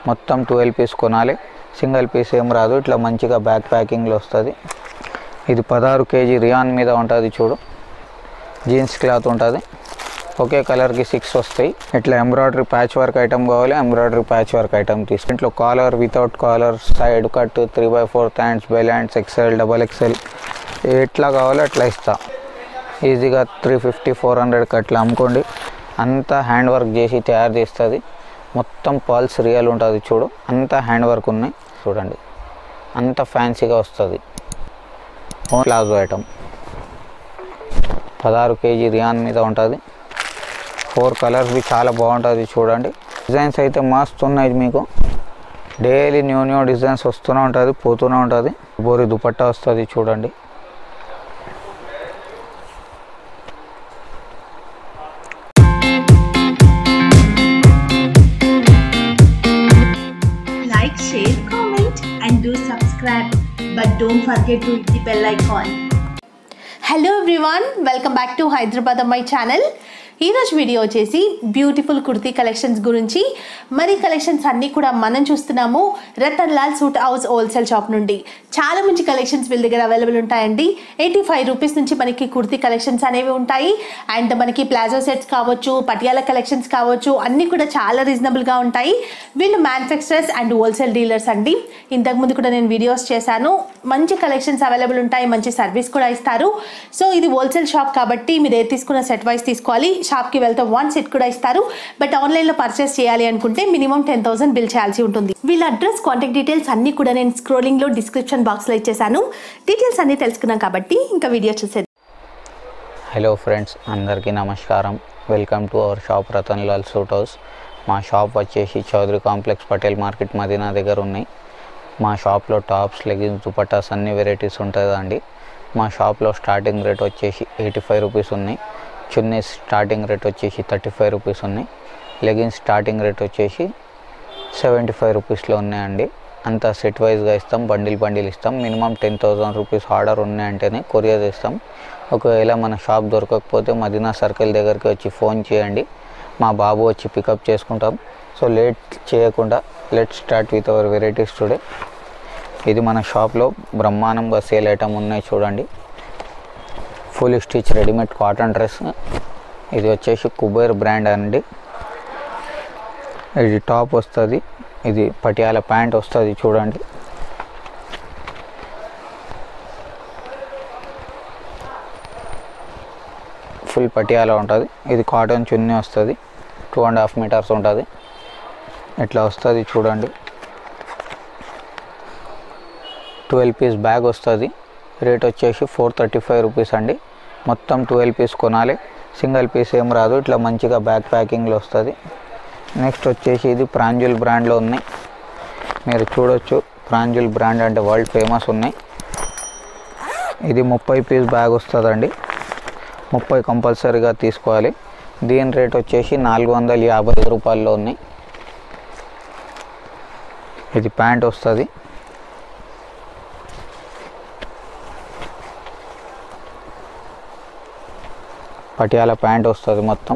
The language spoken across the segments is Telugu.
మొత్తం ట్వెల్వ్ పీస్ కొనాలి సింగిల్ పీస్ ఏం రాదు ఇట్లా మంచిగా బ్యాక్ ప్యాకింగ్లో వస్తుంది ఇది పదహారు కేజీ రియాన్ మీద ఉంటుంది చూడు జీన్స్ క్లాత్ ఉంటుంది ఒకే కలర్కి సిక్స్ వస్తాయి ఇట్లా ఎంబ్రాయిడరీ ప్యాచ్ వర్క్ ఐటమ్ కావాలి ఎంబ్రాయిడరీ ప్యాచ్ వర్క్ ఐటమ్ తీసుకు ఇంట్లో collar without collar side cut three by four hands bell hands XL double XL ఎట్లా కావాలో అట్లా ఇస్తా ఈజీగా త్రీ ఫిఫ్టీ ఫోర్ హండ్రెడ్కి అట్లా అమ్ముకోండి అంతా హ్యాండ్ వర్క్ చేసి తయారు చేస్తుంది మొత్తం పల్స్ రియల్ ఉంటుంది చూడు అంతా హ్యాండ్ వర్క్ ఉన్నాయి చూడండి అంత ఫ్యాన్సీగా వస్తుంది ప్లాజో ఐటమ్ పదహారు కేజీ రియాన్ మీద ఉంటుంది ఫోర్ కలర్స్ బి చాలా బాగుంటుంది చూడండి డిజైన్స్ అయితే మస్తు ఉన్నాయి మీకు డైలీ న్యూ న్యూ డిజైన్స్ వస్తూనే ఉంటుంది పోతూనే ఉంటుంది బోరి దుపట్టా వస్తుంది చూడండి like, share, comment, and do subscribe. But don't forget to hit the bell icon. Hello everyone welcome back to Hyderabad అమ్మాయి ఛానల్ ఈరోజు వీడియో వచ్చేసి బ్యూటిఫుల్ కుర్తీ కలెక్షన్స్ గురించి మరి కలెక్షన్స్ అన్నీ కూడా మనం చూస్తున్నాము Ratan Lal suit house wholesale shop నుండి చాలా మంచి కలెక్షన్స్ వీళ్ళ దగ్గర అవైలబుల్ ఉంటాయండి ఎయిటీ ఫైవ్ రూపీస్ నుంచి మనకి కుర్తీ కలెక్షన్స్ అనేవి ఉంటాయి అండ్ మనకి ప్లాజో సెట్స్ కావచ్చు పటియాల కలెక్షన్స్ కావచ్చు అన్నీ కూడా చాలా రీజనబుల్గా ఉంటాయి వీళ్ళు మ్యానుఫ్యాక్చరర్స్ అండ్ హోల్సేల్ డీలర్స్ అండి ఇంతకుముందు కూడా నేను వీడియోస్ చేశాను మంచి కలెక్షన్స్ అవైలబుల్ ఉంటాయి మంచి సర్వీస్ కూడా ఇస్తారు సో ఇది హోల్సేల్ షాప్ కాబట్టి మీరు ఏది తీసుకున్న సెట్ వైస్ తీసుకోవాలి షాప్కి వెళ్తే వన్ సెట్ కూడా ఇస్తారు బట్ ఆన్లైన్లో పర్చేస్ చేయాలి అనుకుంటే మినిమం టెన్ థౌసండ్ బిల్ చేయాల్సి ఉంటుంది వీళ్ళ అడ్రస్ కాంటాక్ట్ డీటెయిల్స్ అన్నీ కూడా నేను స్క్రోలింగ్లో డిస్క్రిప్షన్ బాక్స్లో ఇచ్చేసాను డీటెయిల్స్ అన్నీ తెలుసుకున్నాం కాబట్టి ఇంకా వీడియో చూసేది హలో ఫ్రెండ్స్ అందరికీ నమస్కారం welcome to our shop Ratan Lal suit house మా షాప్ వచ్చేసి చౌదరి కాంప్లెక్స్ పటేల్ మార్కెట్ మదీనా దగ్గర ఉన్నాయి మా షాప్లో టాప్స్ లెగిన్స్ దుపట్టాస్ అన్ని వెరైటీస్ ఉంటుందండి మా షాప్లో స్టార్టింగ్ రేట్ వచ్చేసి ఎయిటీ ఫైవ్ రూపీస్ ఉన్నాయి చున్నీస్ స్టార్టింగ్ రేట్ వచ్చేసి థర్టీ ఫైవ్ రూపీస్ ఉన్నాయి లెగిన్స్ స్టార్టింగ్ రేట్ వచ్చేసి సెవెంటీ ఫైవ్ రూపీస్లో ఉన్నాయండి అంతా సెట్ వైజ్గా ఇస్తాం బండిల్ బండిల్ ఇస్తాం minimum ten thousand rupees order ఉన్నాయంటేనే కొరియర్ ఇస్తాం ఒకవేళ మన షాప్ దొరకకపోతే మదీనా సర్కిల్ దగ్గరికి వచ్చి ఫోన్ చేయండి మా బాబు వచ్చి పికప్ చేసుకుంటాం సో లేట్ చేయకుండా let start with our varieties today ఇది మన షాప్లో బ్రహ్మాండంగా సేల్ ఐటమ్ ఉన్నాయి చూడండి full stitch readymade cotton dress ఇది వచ్చేసి కుబేర్ బ్రాండ్ అండి ఇది టాప్ వస్తుంది ఇది పటియాల ప్యాంట్ వస్తుంది చూడండి ఫుల్ పటియాల ఉంటుంది ఇది కాటన్ చున్నీ వస్తుంది టూ అండ్ హాఫ్ మీటర్స్ ఉంటుంది ఇట్లా వస్తుంది చూడండి ట్వెల్వ్ పీస్ బ్యాగ్ వస్తుంది రేట్ వచ్చేసి ఫోర్ థర్టీ ఫైవ్ రూపీస్ అండి మొత్తం ట్వెల్వ్ పీస్ కొనాలి సింగిల్ పీస్ ఏం రాదు ఇట్లా మంచిగా బ్యాగ్ ప్యాకింగ్లో వస్తుంది నెక్స్ట్ వచ్చేసి ఇది ప్రాంజుల్ బ్రాండ్లో ఉన్నాయి మీరు చూడొచ్చు ప్రాంజుల్ బ్రాండ్ అంటే వరల్డ్ ఫేమస్ ఉన్నాయి ఇది ముప్పై పీస్ బ్యాగ్ వస్తుందండి ముప్పై కంపల్సరీగా తీసుకోవాలి దీని రేట్ వచ్చేసి నాలుగు వందల యాభై ఐదు రూపాయల్లో ఉన్నాయి ఇది ప్యాంట్ వస్తుంది పటియాల ప్యాంట్ వస్తుంది మొత్తం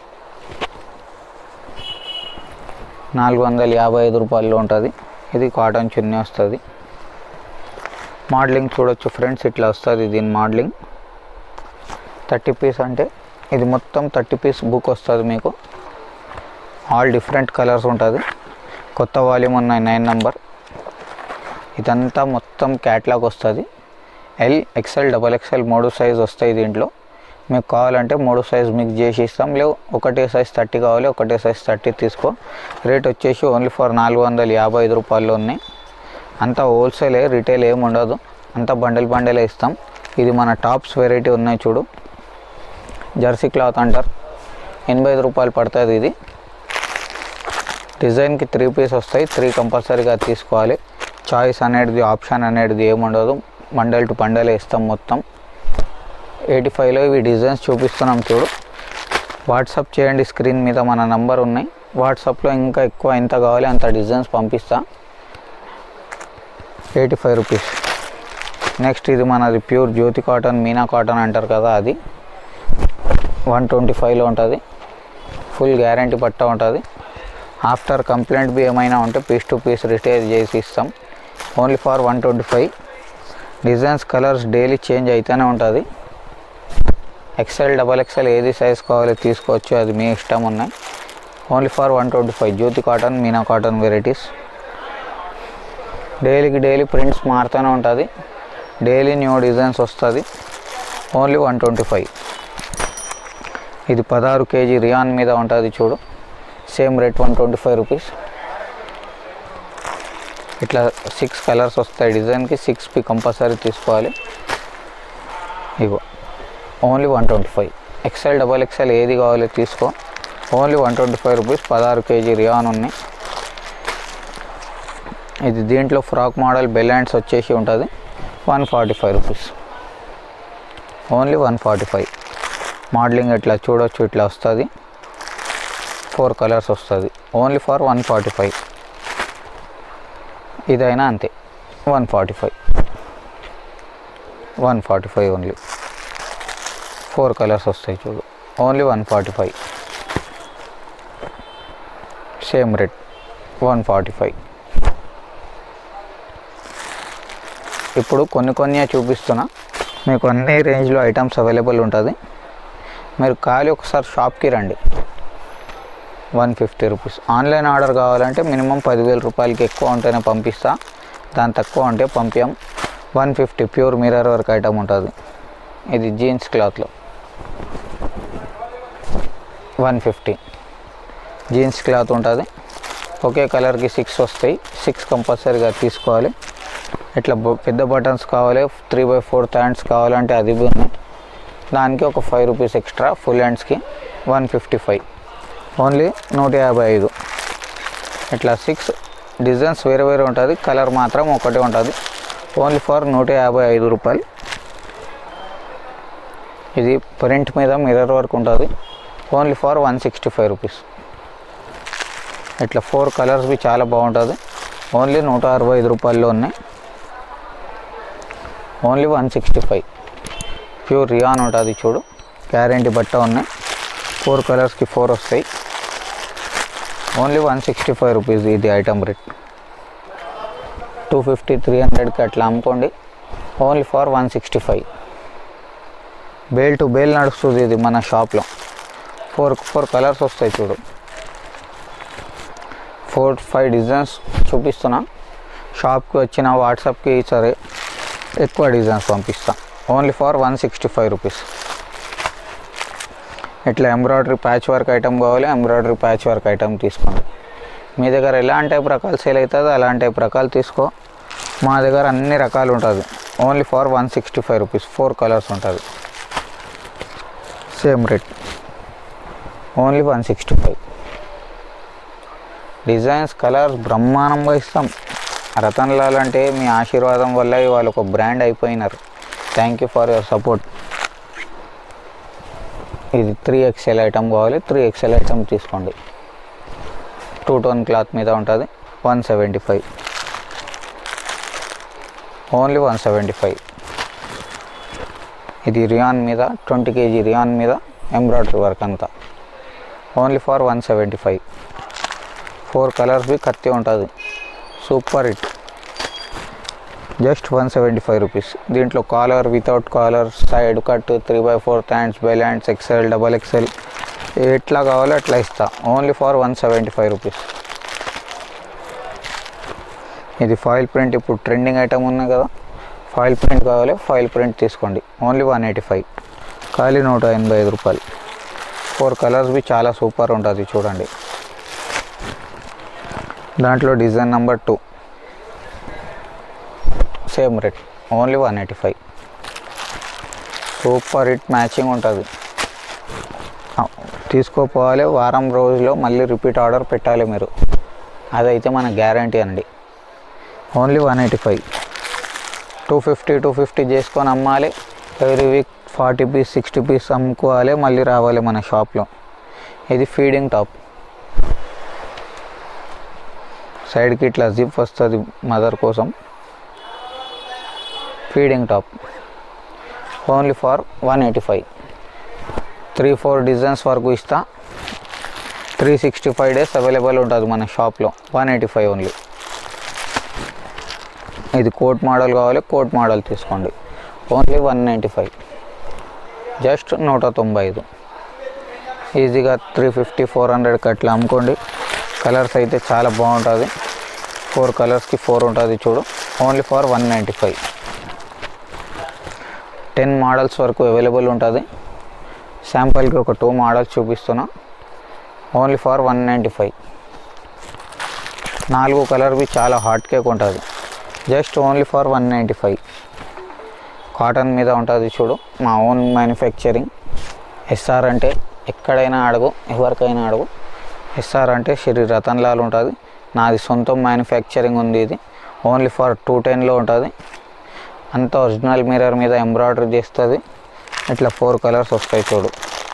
నాలుగు వందల యాభై ఐదు రూపాయల్లో ఉంటుంది ఇది కాటన్ చున్నీ వస్తుంది మోడలింగ్ చూడొచ్చు ఫ్రెండ్స్ ఇట్లా వస్తుంది దీని మోడలింగ్ థర్టీ పీస్ అంటే ఇది మొత్తం థర్టీ పీస్ బుక్ వస్తుంది మీకు ఆల్ డిఫరెంట్ కలర్స్ ఉంటుంది కొత్త వాల్యూమ్ ఉన్నాయి నైన్ నెంబర్ ఇదంతా మొత్తం క్యాట్లాగ్ వస్తుంది ఎల్ ఎక్సెల్ డబల్ ఎక్సెల్ మూడు సైజ్ వస్తాయి దీంట్లో మీకు కావాలంటే మూడు సైజ్ మిక్స్ చేసి ఇస్తాం లేవు ఒకటే సైజ్ థర్టీ కావాలి ఒకటే సైజ్ థర్టీ తీసుకో రేట్ వచ్చేసి ఓన్లీ ఫర్ నాలుగు వందల యాభై ఐదు రూపాయలు ఉన్నాయి అంతా హోల్సేలే రిటైల్ ఏమి ఉండదు అంతా బండల్ బండలే ఇస్తాం ఇది మన టాప్స్ వెరైటీ ఉన్నాయి చూడు జెర్సీ క్లాత్ అంటారు ఎనభై ఐదు రూపాయలు పడుతుంది ఇది డిజైన్కి త్రీ పీస్ వస్తాయి త్రీ కంపల్సరీగా తీసుకోవాలి చాయిస్ అనేది ఆప్షన్ అనేది ఏముండదు బండల్ టు బండలే ఇస్తాం మొత్తం ఎయిటీ ఫైవ్లో ఇవి డిజైన్స్ చూపిస్తున్నాం చూడు వాట్సాప్ చేయండి స్క్రీన్ మీద మన నంబర్ ఉన్నాయి వాట్సాప్లో ఇంకా ఎక్కువ ఎంత కావాలి అంత డిజైన్స్ పంపిస్తా ఎయిటీ ఫైవ్ రూపీస్ నెక్స్ట్ ఇది మనది pure Jyothi cotton Meena cotton అంటారు కదా అది వన్ ట్వంటీ ఫైవ్లో ఉంటుంది ఫుల్ గ్యారంటీ పట్ట ఉంటుంది ఆఫ్టర్ కంప్లైంట్ బి ఏమైనా ఉంటే పీస్ టు పీస్ రిటైర్ చేసి ఇస్తాం only for one twenty five designs colours daily change అయితేనే ఉంటుంది ఎక్సెల్ డబల్ ఎక్సెల్ ఏది సైజ్ కావాలో తీసుకోవచ్చు అది మీ ఇష్టం ఉన్నాయి only for one twenty five Jyothi cotton Meena cotton varieties డైలీకి డైలీ ప్రింట్స్ మారుతూనే ఉంటుంది డైలీ న్యూ డిజైన్స్ వస్తుంది ఓన్లీ వన్ ట్వంటీ ఫైవ్ ఇది పదహారు కేజీ రియాన్ మీద ఉంటుంది చూడు same rate one twenty five rupees ఇట్లా సిక్స్ కలర్స్ వస్తాయి డిజైన్కి సిక్స్ పి కంపల్సరీ తీసుకోవాలి ఇగో only one twenty five XL double XL ఏది కావాలో తీసుకో only one twenty five rupees పదహారు కేజీ రియాన్ ఉన్నాయి ఇది దీంట్లో ఫ్రాక్ మోడల్ బెలాండ్స్ వచ్చేసి ఉంటుంది one forty five rupees only one forty five modelling ఇట్లా చూడొచ్చు ఇట్లా వస్తుంది ఫోర్ కలర్స్ వస్తుంది only for one forty five ఇదైనా అంతే one forty five one forty five only four colours వస్తాయి చూడు only one forty five same rate one forty five ఇప్పుడు కొన్ని కొన్ని చూపిస్తున్నా మీకు అన్ని రేంజ్లో ఐటమ్స్ అవైలబుల్ ఉంటుంది మీరు ఖాళీ ఒకసారి షాప్కి రండి one fifty rupees online order కావాలంటే మినిమం పదివేల రూపాయలకి ఎక్కువ ఉంటేనే పంపిస్తా దాని తక్కువ ఉంటే పంపించాం one fifty pure mirror work item ఉంటుంది ఇది జీన్స్ క్లాత్లో వన్ ఫిఫ్టీ జీన్స్ క్లాత్ ఉంటుంది ఒకే కలర్కి సిక్స్ వస్తాయి సిక్స్ కంపల్సరీగా తీసుకోవాలి ఇట్లా బ- పెద్ద బటన్స్ కావాలి త్రీ బై ఫోర్ హ్యాండ్స్ కావాలంటే అది బి ఉన్నాయి దానికి ఒక ఫైవ్ రూపీస్ ఎక్స్ట్రా ఫుల్ హ్యాండ్స్కి వన్ ఫిఫ్టీ ఫైవ్ ఓన్లీ నూట యాభై ఐదు ఇట్లా సిక్స్ డిజైన్స్ వేరే వేరే ఉంటుంది కలర్ మాత్రం ఒకటే ఉంటుంది ఓన్లీ ఫర్ నూట యాభై ఐదు రూపాయలు ఇది ప్రింట్ మీద మిర్రర్ వర్క్ ఉంటుంది only for one sixty five rupees ఇట్లా ఫోర్ కలర్స్ బి చాలా బాగుంటుంది ఓన్లీ నూట అరవై ఐదు రూపాయల్లో ఉన్నాయి only one sixty five pure rayon ఉంటుంది చూడు గ్యారంటీ బట్ట ఉన్నాయి ఫోర్ కలర్స్కి ఫోర్ వస్తాయి only one sixty five rupees ఇది item rate two fifty three హండ్రెడ్కి అట్లా అమ్ముకోండి only for one sixty five bale to bale నడుస్తుంది ఇది మన షాప్లో ఫోర్ ఫోర్ కలర్స్ వస్తాయి చూడు ఫోర్ ఫైవ్ డిజైన్స్ చూపిస్తున్నా షాప్కి వచ్చిన వాట్సాప్కి సరే ఎక్కువ డిజైన్స్ పంపిస్తా only for one sixty five rupees ఇట్లా ఎంబ్రాయిడరీ ప్యాచ్ వర్క్ ఐటమ్ కావాలి ఎంబ్రాయిడరీ ప్యాచ్ వర్క్ ఐటమ్ తీసుకోండి మీ దగ్గర ఎలాంటి టైప్ రకాలు సేల్ అవుతుందో అలాంటి టైప్ రకాలు తీసుకో మా దగ్గర అన్ని రకాలు ఉంటుంది only for one sixty five rupees four colours ఉంటుంది same rate only one sixty five designs colours బ్రహ్మాండంగా ఇస్తాం రతన్ లాల్ అంటే మీ ఆశీర్వాదం వల్ల వాళ్ళు ఒక బ్రాండ్ అయిపోయినారు thank you for your support ఇది త్రీ ఎక్స్ఎల్ ఐటమ్ కావాలి త్రీ ఎక్స్ఎల్ ఐటమ్ తీసుకోండి టూ టోన్ క్లాత్ మీద ఉంటుంది one seventy five only one seventy five ఇది రియాన్ మీద ట్వంటీ కేజీ రియాన్ మీద ఎంబ్రాయిడరీ వర్క్ అంతా only for one seventy five four colours బి కత్తి ఉంటుంది super hit just one seventy five rupees దీంట్లో collar without collar side cut three by four hands bell hands XL double XL ఎట్లా కావాలో అట్లా ఇస్తా only for one seventy five rupees ఇది ఫాయిల్ ప్రింట్ ఇప్పుడు ట్రెండింగ్ ఐటమ్ ఉన్నాయి కదా ఫాయిల్ ప్రింట్ కావాలి ఫాయిల్ ప్రింట్ తీసుకోండి ఓన్లీ వన్ ఎయిటీ ఫైవ్ ఖాళీ నూట ఎనభై ఐదు రూపాయలు ఫోర్ కలర్స్ బి చాలా సూపర్ ఉంటుంది చూడండి దాంట్లో design number two same rate only one eighty five super hit matching ఉంటుంది తీసుకోపోవాలి వారం రోజుల్లో మళ్ళీ రిపీట్ ఆర్డర్ పెట్టాలి మీరు అదైతే మన గ్యారంటీ అండి only one eighty five two fifty two fifty చేసుకొని అమ్మాలి every week forty piece sixty piece అమ్ముకోవాలి మళ్ళీ రావాలి మన షాప్లో ఇది ఫీడింగ్ టాప్ సైడ్కి ఇట్లా జిప్ వస్తుంది మదర్ కోసం feeding top only for one eighty five three four designs వరకు ఇస్తా three sixty five days available ఉంటుంది మన షాప్లో వన్ ఎయిటీ ఫైవ్ ఓన్లీ ఇది కోట్ మోడల్ కావాలి కోట్ మోడల్ తీసుకోండి only one ninety five just నూట తొంభై ఐదు ఈజీగా త్రీ ఫిఫ్టీ ఫోర్ హండ్రెడ్కి అట్లా అమ్ముకోండి కలర్స్ అయితే చాలా బాగుంటుంది ఫోర్ కలర్స్కి ఫోర్ ఉంటుంది చూడు only for one ninety five ten models వరకు అవైలబుల్ ఉంటుంది శాంపుల్కి ఒక టూ మోడల్స్ చూపిస్తున్నా only for one ninety five నాలుగు కలర్వి చాలా హాట్ కేక్ ఉంటుంది just only for one ninety five cotton మీద ఉంటుంది చూడు మా ఓన్ మ్యానుఫ్యాక్చరింగ్ ఎస్ఆర్ అంటే ఎక్కడైనా అడుగు ఎవరికైనా అడుగు ఎస్ఆర్ అంటే శ్రీ రతన్ లాల్ ఉంటుంది నాది సొంతం మ్యానుఫ్యాక్చరింగ్ ఉంది ఇది ఓన్లీ ఫర్ టూ టెన్లో ఉంటుంది అంత ఒరిజినల్ మిర్రర్ మీద ఎంబ్రాయిడరీ చేస్తుంది ఇట్లా ఫోర్ కలర్స్ వస్తాయి చూడు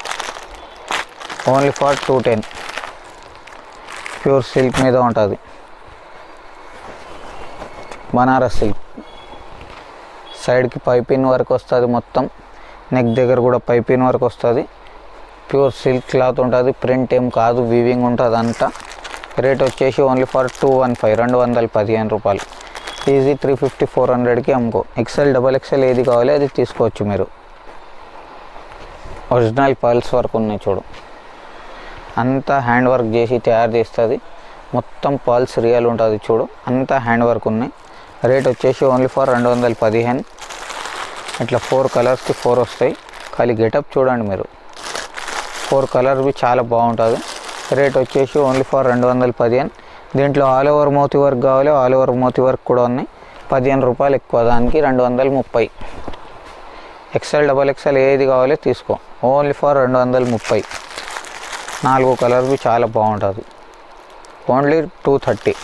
only for two ten pure silk మీద ఉంటుంది బనారస్ సిల్క్ సైడ్కి పైపిన్ వర్క్ వస్తుంది మొత్తం నెక్ దగ్గర కూడా పైపిన్ వర్క్ వస్తుంది ప్యూర్ సిల్క్ క్లాత్ ఉంటుంది ప్రింట్ ఏం కాదు వీవింగ్ ఉంటుంది అంతా రేట్ వచ్చేసి only for two one five రెండు వందల పదిహేను రూపాయలు ఈజీ త్రీ ఫిఫ్టీ ఫోర్ హండ్రెడ్కి అమ్ముకో ఎక్సెల్ డబల్ ఎక్సెల్ ఏది కావాలి అది తీసుకోవచ్చు మీరు ఒరిజినల్ పర్ల్స్ వర్క్ ఉన్నాయి చూడు అంతా హ్యాండ్ వర్క్ చేసి తయారు చేస్తుంది మొత్తం పర్ల్స్ రియల్ ఉంటుంది చూడు అంతా హ్యాండ్ వర్క్ ఉన్నాయి రేట్ వచ్చేసి ఓన్లీ ఫర్ రెండు వందల పదిహేను ఇట్లా ఫోర్ కలర్స్కి ఫోర్ వస్తాయి ఖాళీ గెటప్ చూడండి మీరు ఫోర్ కలర్వి చాలా బాగుంటుంది రేట్ వచ్చేసి ఓన్లీ ఫర్ రెండు వందల పదిహేను దీంట్లో ఆల్ ఓవర్ మోతి వర్క్ కావాలి ఆల్ ఓవర్ మోతి వర్క్ కూడా ఉన్నాయి పదిహేను రూపాయలు ఎక్కువ దానికి రెండు వందల ముప్పై ఎక్సెల్ డబల్ ఎక్సెల్ ఏది కావాలో తీసుకో ఓన్లీ ఫర్ రెండు వందల ముప్పై నాలుగు కలర్వి చాలా బాగుంటుంది ఓన్లీ టూ థర్టీ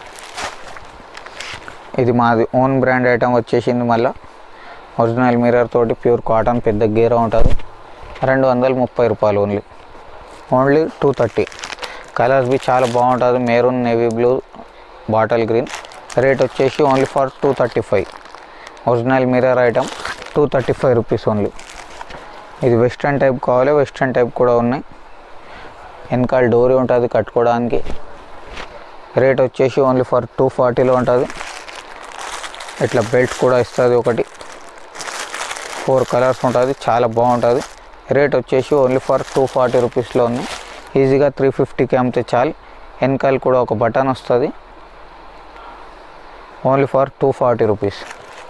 ఇది మాది ఓన్ బ్రాండ్ ఐటమ్ వచ్చేసింది మళ్ళీ ఒరిజినల్ మిర్రర్ తోటి ప్యూర్ కాటన్ పెద్ద గీర ఉంటుంది రెండు వందల ముప్పై రూపాయలు only only two thirty colours బి చాలా బాగుంటుంది maroon navy blue bottle green rate వచ్చేసి only for two thirty five original mirror item two thirty five rupees only ఇది వెస్ట్రన్ టైప్ కావాలి వెస్ట్రన్ టైప్ కూడా ఉన్నాయి వెనకాల డోరీ ఉంటుంది కట్టుకోవడానికి రేట్ వచ్చేసి ఓన్లీ ఫర్ టూ ఫార్టీలో ఉంటుంది ఇట్లా బెల్ట్ కూడా ఇస్తుంది ఒకటి ఫోర్ కలర్స్ ఉంటుంది చాలా బాగుంటుంది రేట్ వచ్చేసి ఓన్లీ ఫర్ టూ ఫార్టీ రూపీస్లో ఉంది ఈజీగా త్రీ ఫిఫ్టీకి అమ్మితే చాలు వెనకాల కూడా ఒక బటన్ వస్తుంది only for two forty rupees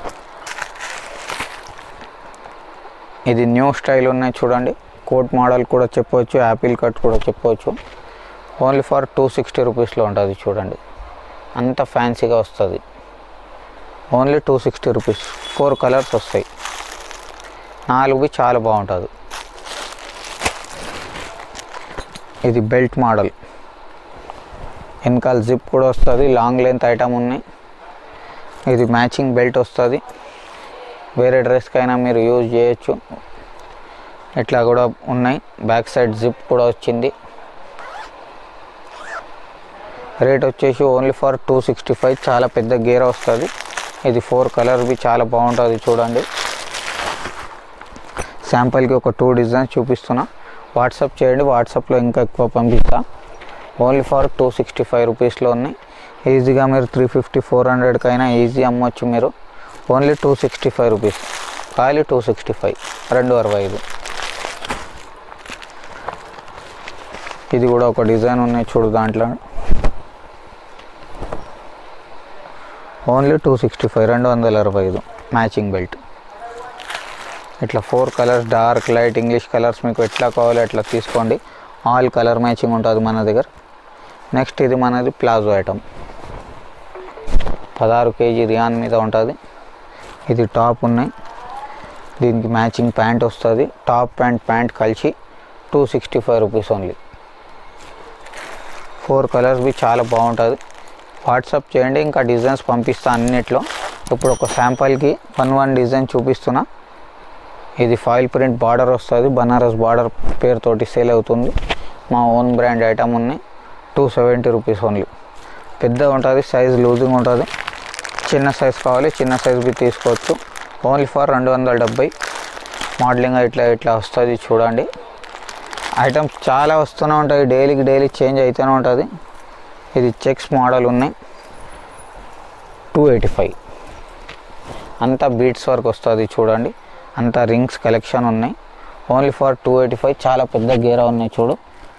ఇది న్యూ స్టైల్ ఉన్నాయి చూడండి కోట్ మోడల్ కూడా చెప్పవచ్చు యాపిల్ కట్ కూడా చెప్పవచ్చు ఓన్లీ ఫర్ టూ సిక్స్టీ రూపీస్లో ఉంటుంది చూడండి అంత ఫ్యాన్సీగా వస్తుంది only two sixty rupees four colours వస్తాయి నాలుగు చాలా బాగుంటుంది ఇది బెల్ట్ మోడల్ వెనకాల జిప్ కూడా వస్తుంది లాంగ్ లెంత్ ఐటమ్ ఉన్నాయి ఇది మ్యాచింగ్ బెల్ట్ వస్తుంది వేరే డ్రెస్కైనా మీరు యూజ్ చేయొచ్చు ఇట్లా కూడా ఉన్నాయి బ్యాక్ సైడ్ జిప్ కూడా వచ్చింది రేట్ వచ్చేసి only for two sixty five చాలా పెద్ద గేర్ వస్తుంది ఇది ఫోర్ కలర్వి చాలా బాగుంటుంది చూడండి శాంపుల్కి ఒక టూ డిజైన్స్ చూపిస్తున్నా వాట్సాప్ చేయండి వాట్సాప్లో ఇంకా ఎక్కువ పంపిస్తా only for two sixty five రూపీస్లో ఉన్నాయి ఈజీగా మీరు త్రీ ఫిఫ్టీ ఫోర్ హండ్రెడ్కైనా ఈజీ అమ్మొచ్చు మీరు only two sixty five rupees ఖాళీ టూ సిక్స్టీ ఫైవ్ రెండు అరవై ఐదు ఇది కూడా ఒక డిజైన్ ఉన్నాయి చూడు దాంట్లో ఓన్లీ టూ సిక్స్టీ ఫైవ్ రెండు వందల అరవై ఐదు మ్యాచింగ్ బెల్ట్ ఇట్లా four colours dark light English colours మీకు ఎట్లా కావాలో అట్లా తీసుకోండి ఆల్ కలర్ మ్యాచింగ్ ఉంటుంది మన దగ్గర నెక్స్ట్ ఇది మనది ప్లాజో ఐటమ్ పదహారు కేజీ రియాన్ మీద ఉంటుంది ఇది టాప్ ఉన్నాయి దీనికి మ్యాచింగ్ ప్యాంట్ వస్తుంది టాప్ అండ్ ప్యాంట్ కలిసి two sixty five rupees only four colours బి చాలా బాగుంటుంది వాట్సాప్ చేయండి ఇంకా డిజైన్స్ పంపిస్తా అన్నిట్లో ఇప్పుడు ఒక శాంపుల్కి వన్ వన్ డిజైన్ చూపిస్తున్నా ఇది ఫాయిల్ ప్రింట్ బార్డర్ వస్తుంది బనారస్ బార్డర్ పేరుతోటి సేల్ అవుతుంది మా ఓన్ బ్రాండ్ ఐటమ్ ఉన్నాయి టూ సెవెంటీ రూపీస్ ఓన్లీ పెద్ద ఉంటుంది సైజ్ లూజింగ్ ఉంటుంది చిన్న సైజ్ కావాలి చిన్న సైజ్ బి తీసుకోవచ్చు ఓన్లీ ఫర్ రెండు వందల డెబ్బై మోడలింగ్ ఇట్లా ఇట్లా వస్తుంది చూడండి ఐటమ్స్ చాలా వస్తూనే ఉంటాయి డైలీకి డైలీ చేంజ్ అవుతూనే ఉంటుంది ఇది చెక్స్ మోడల్ ఉన్నాయి టూ ఎయిటీ ఫైవ్ అంతా బీట్స్ వరకు వస్తుంది చూడండి అంతా రింగ్స్ కలెక్షన్ ఉన్నాయి only for two eighty five చాలా పెద్ద గేరా ఉన్నాయి చూడు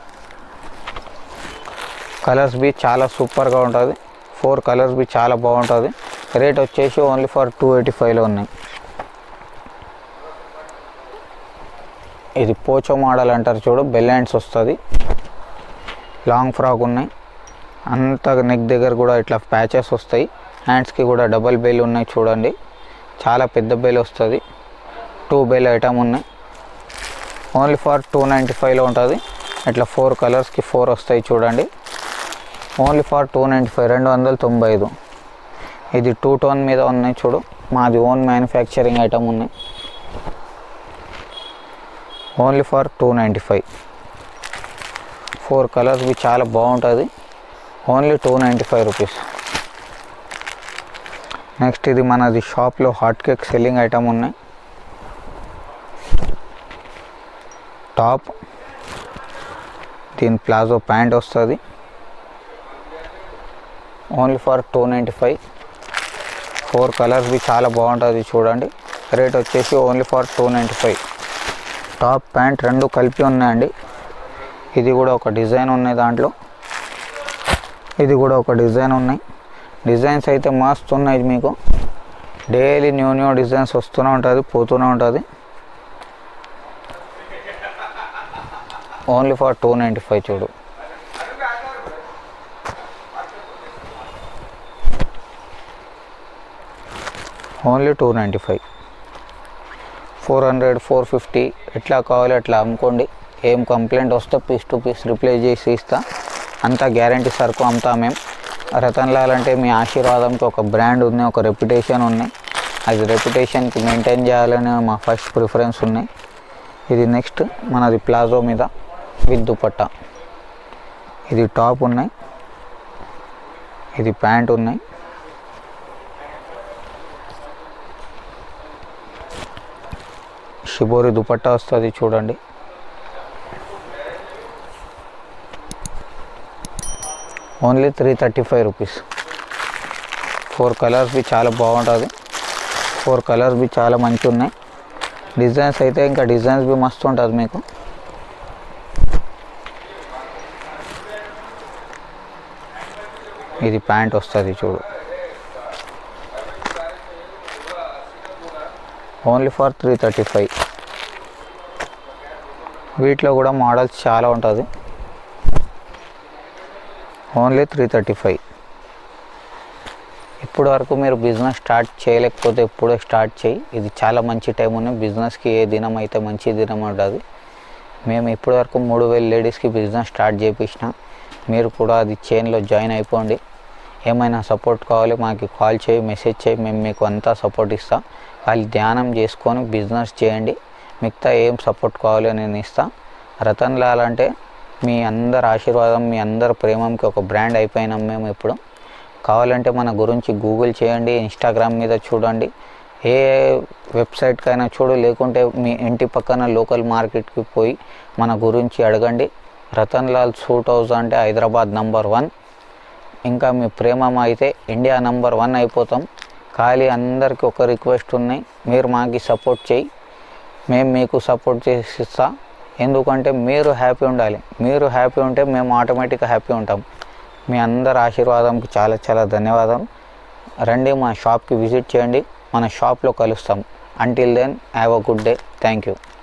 కలర్స్ బి చాలా సూపర్గా ఉంటుంది ఫోర్ కలర్స్ బి చాలా బాగుంటుంది రేట్ వచ్చేసి ఓన్లీ ఫర్ టూ ఎయిటీ ఫైవ్లో ఉన్నాయి ఇది పోచో మోడల్ అంటారు చూడు బెల్ హ్యాండ్స్ వస్తుంది లాంగ్ ఫ్రాక్ ఉన్నాయి అంత నెక్ దగ్గర కూడా ఇట్లా ప్యాచెస్ వస్తాయి హ్యాండ్స్కి కూడా డబల్ బెల్ ఉన్నాయి చూడండి చాలా పెద్ద బెల్ వస్తుంది టూ బెల్ ఐటమ్ ఉన్నాయి ఓన్లీ ఫర్ టూ నైంటీ ఫైవ్లో ఉంటుంది ఇట్లా ఫోర్ కలర్స్కి ఫోర్ వస్తాయి చూడండి only for two ninety five రెండు వందల తొంభై ఐదు ఇది టూ టోన్ మీద ఉన్నాయి చూడు మాది ఓన్ మ్యానుఫ్యాక్చరింగ్ ఐటమ్ ఉన్నాయి only for two ninety five four colours బి చాలా బాగుంటుంది only two ninety five rupees next ఇది మనది షాప్లో హాట్ కేక్ సెల్లింగ్ ఐటమ్ ఉన్నాయి టాప్ దీని ప్లాజో ప్యాంట్ వస్తుంది only for two ninety five four colours బి చాలా బాగుంటుంది చూడండి రేట్ వచ్చేసి only for two ninety five top pant రెండు కలిపి ఉన్నాయండి ఇది కూడా ఒక డిజైన్ ఉన్నాయి దాంట్లో ఇది కూడా ఒక డిజైన్ ఉన్నాయి డిజైన్స్ అయితే మస్తు ఉన్నాయి మీకు డైలీ న్యూ న్యూ డిజైన్స్ వస్తూనే ఉంటుంది పోతూనే ఉంటుంది only for two ninety five చూడు only two ninety five four hundred four fifty ఎట్లా కావాలి అట్లా అమ్ముకోండి ఏం కంప్లైంట్ వస్తే పీస్ టు పీస్ రిప్లేస్ చేసి ఇస్తా అంతా గ్యారంటీ సరుకు అమ్ముతా మేము రతన్ లాల్ అంటే మీ ఆశీర్వాదంకి ఒక బ్రాండ్ ఉంది ఒక రెప్యుటేషన్ ఉన్నాయి అది రెప్యుటేషన్కి మెయింటైన్ చేయాలని మా ఫస్ట్ ప్రిఫరెన్స్ ఉన్నాయి ఇది నెక్స్ట్ మనది ప్లాజో మీద విత్ దుపట్టా ఇది టాప్ ఉన్నాయి ఇది ప్యాంట్ ఉన్నాయి షిబోరి దుపట్టా వస్తుంది చూడండి only three thirty five rupees four colours బి చాలా బాగుంటుంది ఫోర్ కలర్స్ బి చాలా మంచి ఉన్నాయి డిజైన్స్ అయితే ఇంకా డిజైన్స్ బి మస్తు ఉంటుంది మీకు ఇది ప్యాంట్ వస్తుంది చూడు only for three thirty five వీటిలో కూడా మోడల్స్ చాలా ఉంటుంది ఓన్లీ త్రీ థర్టీ ఫైవ్ ఇప్పుడు వరకు మీరు బిజినెస్ స్టార్ట్ చేయలేకపోతే ఇప్పుడే స్టార్ట్ చేయి ఇది చాలా మంచి టైం ఉంది బిజినెస్కి ఏ దినం అయితే మంచి దినం ఉంటుంది మేము ఇప్పటి వరకు మూడు వేలు లేడీస్కి బిజినెస్ స్టార్ట్ చేయించిన మీరు కూడా అది చైన్లో జాయిన్ అయిపోండి ఏమైనా సపోర్ట్ కావాలి మాకు కాల్ చేయి మెసేజ్ చేయి మేము మీకు అంతా సపోర్ట్ ఇస్తాం వాళ్ళు ధ్యానం చేసుకొని బిజినెస్ చేయండి మిగతా ఏం సపోర్ట్ కావాలో నేను ఇస్తా రతన్ లాల్ అంటే మీ అందరి ఆశీర్వాదం మీ అందరి ప్రేమంకి ఒక బ్రాండ్ అయిపోయినాం మేము ఇప్పుడు కావాలంటే మన గురించి గూగుల్ చేయండి ఇన్స్టాగ్రామ్ మీద చూడండి ఏ వెబ్సైట్కైనా చూడు లేకుంటే మీ ఇంటి పక్కన లోకల్ మార్కెట్కి పోయి మన గురించి అడగండి రతన్ లాల్ సూట్ హౌస్ అంటే హైదరాబాద్ నంబర్ వన్ ఇంకా మీ ప్రేమ అయితే ఇండియా నంబర్ వన్ అయిపోతాం ఖాళీ అందరికీ ఒక రిక్వెస్ట్ ఉన్నాయి మీరు మాకు సపోర్ట్ చేయి మేము మీకు సపోర్ట్ చేసి ఇస్తా ఎందుకంటే మీరు హ్యాపీ ఉండాలి మీరు హ్యాపీ ఉంటే మేము ఆటోమేటిక్గా హ్యాపీ ఉంటాం మీ అందరి ఆశీర్వాదంకి చాలా చాలా ధన్యవాదాలు రండి మా షాప్కి విజిట్ చేయండి మన షాప్లో కలుస్తాం until then have a good day thank you